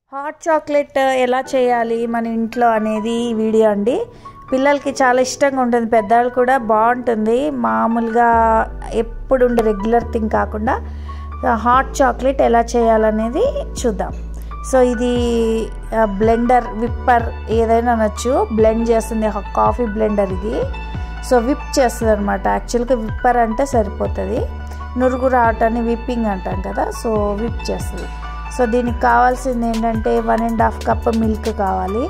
hot chocolate ఎలా చేయాలి మన ఇంట్లో అనేది ఈ వీడియో అండి పిల్లలకి చాలా ఇష్టంగా ఉంటుంది పెద్దవాళ్ళు కూడా బాగుంటుంది మామూలుగా ఎప్పుడు ఉండే రెగ్యులర్ థింగ్ కాకుండా హాట్ చాక్లెట్ ఎలా చేయాలనేది చూద్దాం సో ఇది బ్లెండర్ విప్పర్ ఏదైనా అనొచ్చు బ్లెండ్ చేస్తుంది కాఫీ బ్లెండర్ ఇది సో విప్ చేస్తుంది అనమాట యాక్చువల్గా విప్పర్ అంటే సరిపోతుంది నురుగు రావటాన్ని విప్పింగ్ అంటాం కదా సో విప్ చేస్తుంది సో దీనికి కావాల్సింది ఏంటంటే one and half cup milk కావాలి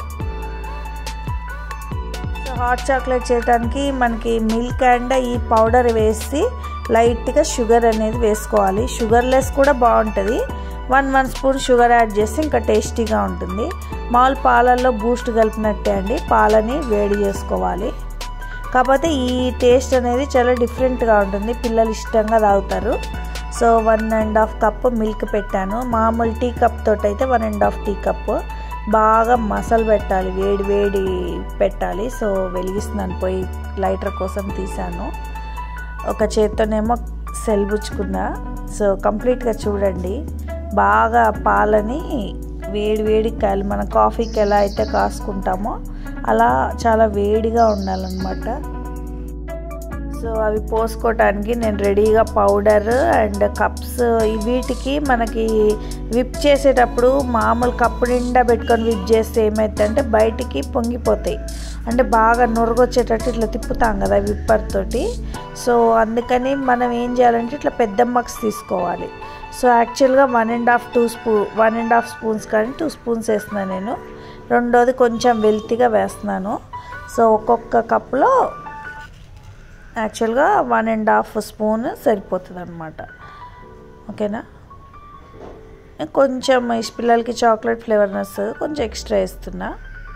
సో హాట్ చాక్లెట్ చేయడానికి మనకి మిల్క్ అండ్ ఈ పౌడర్ వేసి లైట్గా షుగర్ అనేది వేసుకోవాలి షుగర్లెస్ కూడా బాగుంటుంది one one spoon sugar add చేస్తే ఇంకా టేస్టీగా ఉంటుంది మామూలు పాలల్లో బూస్ట్ కలిపినట్టే అండి పాలని వేడి చేసుకోవాలి కాకపోతే ఈ టేస్ట్ అనేది చాలా డిఫరెంట్గా ఉంటుంది పిల్లలు ఇష్టంగా తాగుతారు so one and half cup milk పెట్టాను మామూలు టీ కప్ తోటి అయితే one and half tea cup బాగా మసాలా పెట్టాలి వేడి వేడి పెట్టాలి సో వెలిగిస్తున్నాను పోయి లైటర్ కోసం తీసాను ఒక చేత్తోనేమో సెల్ పుచ్చుకున్నా సో కంప్లీట్గా చూడండి బాగా పాలని వేడి వేడి కాయాలి మన కాఫీకి ఎలా అయితే కాసుకుంటామో అలా చాలా వేడిగా ఉండాలన్నమాట సో అవి పోసుకోవటానికి నేను రెడీగా పౌడర్ అండ్ కప్స్ వీటికి మనకి విప్ చేసేటప్పుడు మామూలు కప్పు నిండా పెట్టుకొని విప్ చేస్తే ఏమవుతుందంటే బయటికి పొంగిపోతాయి అంటే బాగా నురగొచ్చేటట్టు ఇట్లా తిప్పుతాం కదా విప్పర్ తోటి సో అందుకని మనం ఏం చేయాలంటే ఇట్లా పెద్ద మక్స్ తీసుకోవాలి సో యాక్చువల్గా one and half two spoon one and half spoons కానీ టూ స్పూన్స్ వేస్తున్నాను నేను రెండోది కొంచెం వెల్తిగా వేస్తున్నాను సో ఒక్కొక్క కప్పులో యాక్చువల్గా వన్ అండ్ హాఫ్ స్పూన్ సరిపోతుంది అనమాట ఓకేనా కొంచెం పిల్లలకి చాక్లెట్ ఫ్లేవర్నెస్ కొంచెం ఎక్స్ట్రా వేస్తున్నా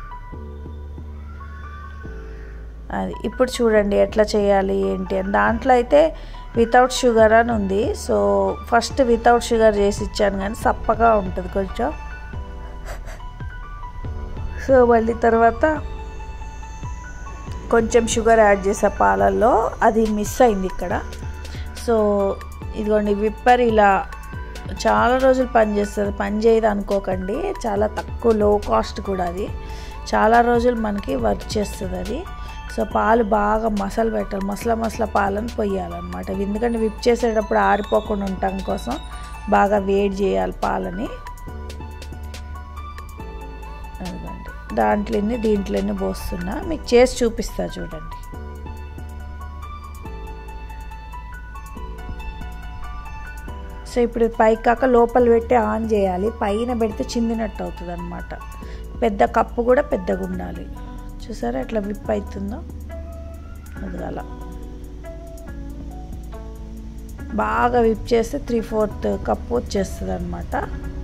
అది ఇప్పుడు చూడండి ఎట్లా చేయాలి ఏంటి అని దాంట్లో అయితే వితౌట్ షుగర్ అని ఉంది సో ఫస్ట్ వితౌట్ షుగర్ చేసి ఇచ్చాను కానీ సప్పగా ఉంటుంది కొంచెం సో మళ్ళీ తర్వాత కొంచెం షుగర్ యాడ్ చేసా పాలల్లో అది మిస్ అయింది ఇక్కడ సో ఇదిగోండి విప్పర్ ఇలా చాలా రోజులు పనిచేస్తుంది పని చేయదు అనుకోకండి చాలా తక్కువ లో కాస్ట్ కూడా అది చాలా రోజులు మనకి వర్క్ చేస్తుంది అది సో పాలు బాగా మసాలా పెట్టాలి మసలా మసలా పాలను పొయ్యాలన్నమాట ఎందుకంటే విప్ చేసేటప్పుడు ఆరిపోకుండా ఉండటం కోసం బాగా వేడి చేయాలి పాలని అదిగోండి దాంట్లోని దీంట్లోని పోస్తున్నా మీకు చేసి చూపిస్తా చూడండి సో ఇప్పుడు పైకి కాక లోపల పెట్టి ఆన్ చేయాలి పైన పెడితే చిందినట్టు అవుతుంది అనమాట పెద్ద కప్పు కూడా పెద్దగా ఉండాలి చూసారా ఎట్లా విప్ అవుతుందో అది అలా బాగా విప్ చేస్తే త్రీ ఫోర్త్ కప్పు వచ్చేస్తుంది అనమాట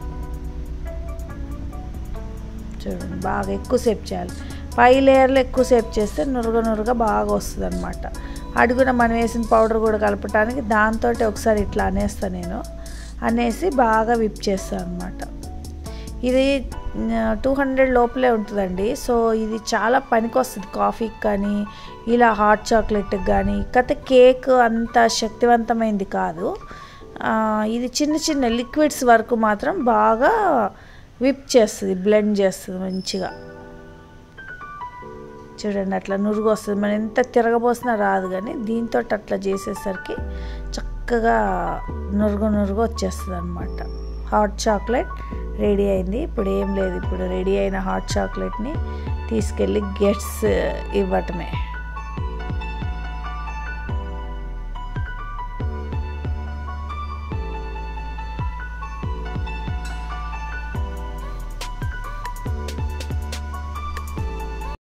చూడండి బాగా ఎక్కువసేపు చేయాలి పై లేయర్లో ఎక్కువసేపు చేస్తే నురుగ నురుగ బాగా వస్తుంది అనమాట అడుగున మనం వేసిన పౌడర్ కూడా కలపడానికి దాంతో ఒకసారి ఇట్లా అనేస్తాను నేను అనేసి బాగా విప్ చేస్తాను అనమాట ఇది టూ హండ్రెడ్ లోపలే ఉంటుందండి సో ఇది చాలా పనికి వస్తుంది కాఫీకి కానీ ఇలా హాట్ చాక్లెట్కి కానీ కథ కేక్ అంత శక్తివంతమైంది కాదు ఇది చిన్న చిన్న లిక్విడ్స్ వరకు మాత్రం బాగా విప్ చేస్తుంది బ్లెండ్ చేస్తుంది మంచిగా చూడండి అట్లా నురుగు వస్తుంది మనం ఎంత తిరగబోసినా రాదు కానీ దీంతో అట్లా చేసేసరికి చక్కగా నురుగు నురుగు వచ్చేస్తుంది అనమాట హాట్ చాక్లెట్ రెడీ అయింది ఇప్పుడు ఏం లేదు ఇప్పుడు రెడీ అయిన హాట్ చాక్లెట్ని తీసుకెళ్ళి గెట్స్ ఇవ్వటమే